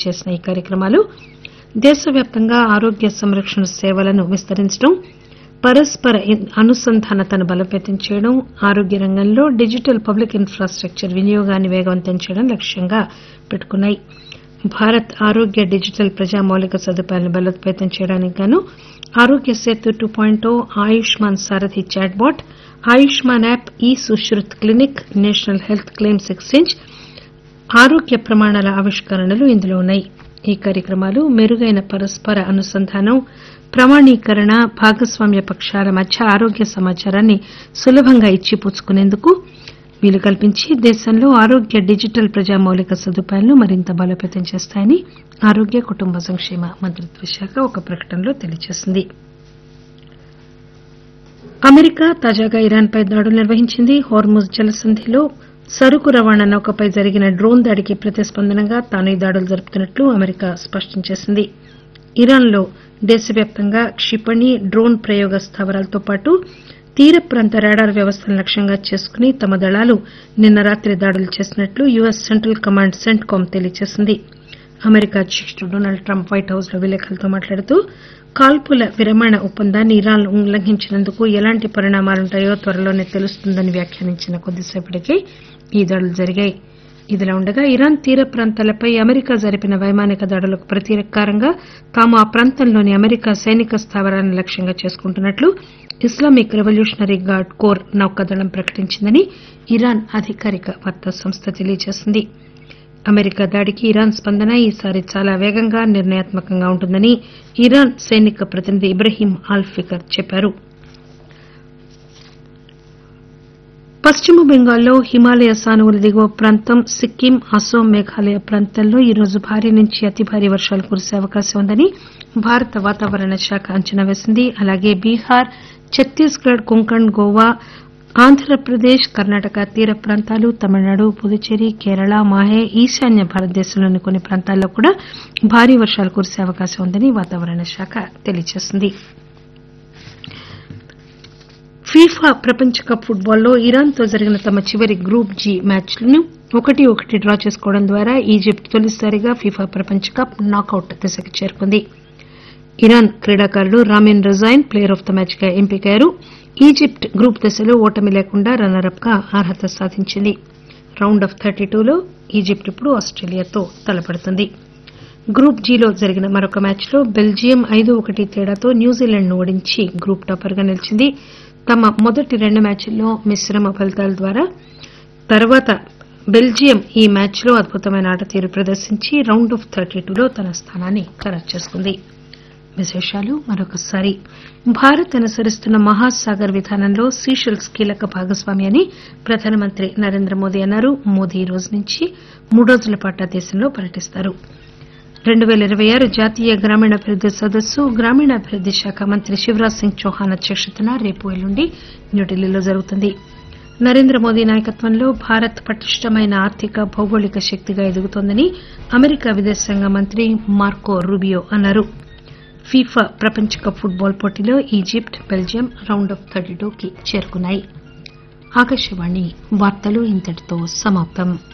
చేసిన ఈ కార్యక్రమాలు దేశవ్యాప్తంగా ఆరోగ్య సంరక్షణ సేవలను విస్తరించడం పరస్పర అనుసంధానతను బలోపేతం చేయడం ఆరోగ్య రంగంలో డిజిటల్ పబ్లిక్ ఇన్ఫ్రాస్టక్చర్ వినియోగాన్ని వేగవంతం చేయడం లక్ష్యంగా పెట్టుకున్నాయి భారత్ ఆరోగ్య డిజిటల్ ప్రజా మౌలిక సదుపాయాలను బలోపేతం చేయడానికి గాను Aarogya Setu two point Ayushman Sarathi chatbot Ayushman app e Sushrut clinic national health claims exchange ఆరోగ్య ప్రమాణాల ఆవిష్కరణలు ఇందులో ఉన్నాయి ఈ కార్యక్రమాలు మెరుగైన పరస్పర అనుసంధానం ప్రమాణీకరణ భాగస్వామ్య పక్షాల మధ్య ఆరోగ్య సమాచారాన్ని సులభంగా ఇచ్చిపుచ్చుకునేందుకు వీలు కల్పించి దేశంలో ఆరోగ్య డిజిటల్ ప్రజా మౌలిక సదుపాయాలను మరింత బలోపేతం చేస్తాయని ఆరోగ్య కుటుంబ సంక్షేమ మంత్రిత్వ శాఖ ఒక ప్రకటనలో తెలియజేసింది అమెరికా తాజాగా ఇరాన్పై దాడులు నిర్వహించింది హోర్ముజ్ జలసంధిలో సరుకు రవాణా నౌకపై జరిగిన డ్రోన్ దాడికి ప్రతిస్పందనగా తాను ఈ దాడులు జరుపుతున్నట్లు అమెరికా స్పష్టం చేసింది ఇరాన్లో దేశవ్యాప్తంగా క్షిపణి డ్రోన్ ప్రయోగ స్థావరాలతో పాటు తీర ప్రాంత రాడార్ వ్యవస్థను లక్ష్యంగా చేసుకుని తమ దళాలు నిన్న రాత్రి దాడులు చేసినట్లు యుఎస్ సెంట్రల్ కమాండ్ సెంట్కామ్ తెలియజేసింది అమెరికా అధ్యకుడు డొనాల్డ్ ట్రంప్ వైట్ హౌస్ లో విలేకరులతో మాట్లాడుతూ కాల్పుల విరమణ ఒప్పందాన్ని ఇరాన్ ఉల్లంఘించినందుకు ఎలాంటి పరిణామాలుంటాయో త్వరలోనే తెలుస్తుందని వ్యాఖ్యానించిన కొద్దిసేపటికే ఈ దాడులు జరిగాయి ఇదిలా ఉండగా ఇరాన్ తీర ప్రాంతాలపై అమెరికా జరిపిన వైమానిక దాడులకు ప్రతీకారంగా తాము ఆ ప్రాంతంలోని అమెరికా సైనిక స్థావరాలను లక్ష్యంగా చేసుకుంటున్నట్లు ఇస్లామిక్ రెవల్యూషనరీ గార్డ్ కోర్ నౌకాదళం ప్రకటించిందని ఇరాన్ అధికారిక వార్తా సంస్థ తెలియజేసింది అమెరికా దాడికి ఇరాన్ స్పందన ఈసారి చాలా వేగంగా నిర్ణయాత్మకంగా ఉంటుందని ఇరాన్ సైనిక ప్రతినిధి ఇబ్రహీం ఆల్ఫికర్ చెప్పారు పశ్చిమ బెంగాల్లో హిమాలయ సానువుల దిగువ ప్రాంతం సిక్కిం అస్సోం మేఘాలయ ప్రాంతాల్లో ఈరోజు భారీ నుంచి అతి భారీ వర్షాలు కురిసే అవకాశం ఉందని భారత వాతావరణ శాఖ అంచనా వేసింది అలాగే బీహార్ ఛత్తీస్గఢ్ కొంకణ్ గోవా ఆంధ్రప్రదేశ్ కర్ణాటక తీర ప్రాంతాలు తమిళనాడు పుదుచ్చేరి కేరళ మాహే ఈశాన్య భారతదేశంలోని కొన్ని ప్రాంతాల్లో కూడా భారీ వర్షాలు కురిసే అవకాశం ఉందని వాతావరణ శాఖ తెలియజేసింది ఫీఫా ప్రపంచ కప్ ఫుట్బాల్లో ఇరాన్తో జరిగిన తమ చివరి గ్రూప్ జి మ్యాచ్లను ఒకటి ఒకటి డ్రా చేసుకోవడం ద్వారా ఈజిప్ట్ తొలిసారిగా ఫీఫా ప్రపంచ కప్ నాకౌట్ దశకు చేరుకుంది ఇరాన్ క్రీడాకారుడు Ramin Rezaeian player of the match గా ఎంపికయ్యారు ఈజిప్ట్ గ్రూప్ దశలో ఓటమి లేకుండా రన్నర్ అప్ గా అర్హత సాధించింది రౌండ్ ఆఫ్ థర్టీ టూలో ఈజిప్ట్ ఇప్పుడు ఆస్టేలియాతో తలపడుతుంది గ్రూప్ జీలో జరిగిన మరొక మ్యాచ్లో బెల్జియం ఐదు ఒకటి తేడాతో న్యూజిలాండ్ ను ఓడించి గ్రూప్ టాపర్ గా నిలిచింది తమ మొదటి రెండు మ్యాచ్ల్లో మిశ్రమ ఫలితాల ద్వారా తర్వాత బెల్జియం ఈ మ్యాచ్లో అద్భుతమైన ఆటతీరు ప్రదర్శించి రౌండ్ ఆఫ్ థర్టీ టూలో తన స్థానాన్ని ఖరారు చేసుకుంది విశేషాలు మరొకసారి భారత్ అనుసరిస్తున్న మహాసాగర్ విధానంలో సీషెల్స్ కీలక భాగస్వామి అని ప్రధానమంత్రి నరేంద్ర మోదీ అన్నారు మోదీ ఈ రోజు నుంచి మూడు రోజుల పాటు ఆ దేశంలో పర్యటిస్తారు రెండు పేల ఇరవై ఆరు జాతీయ గ్రామీణాభివృద్ది సదస్సు గ్రామీణాభివృద్ది శాఖ మంత్రి శివరాజ్ సింగ్ చౌహాన్ అధ్యక్షతన రేపు ఎల్లుండి న్యూఢిల్లీలో జరుగుతుంది నరేంద్ర మోదీ నాయకత్వంలో భారత్ పటిష్టమైన ఆర్థిక భౌగోళిక శక్తిగా ఎదుగుతోందని అమెరికా విదేశాంగ మంత్రి మార్కో రూబియో అన్నారు ఫీఫా ప్రపంచ కప్ ఫుట్బాల్ పోటీలో Egypt Belgium round of thirty టూకి చేరుకున్నాయి ఆకాశవాణి వార్తలు ఇంతటితో సమాప్తం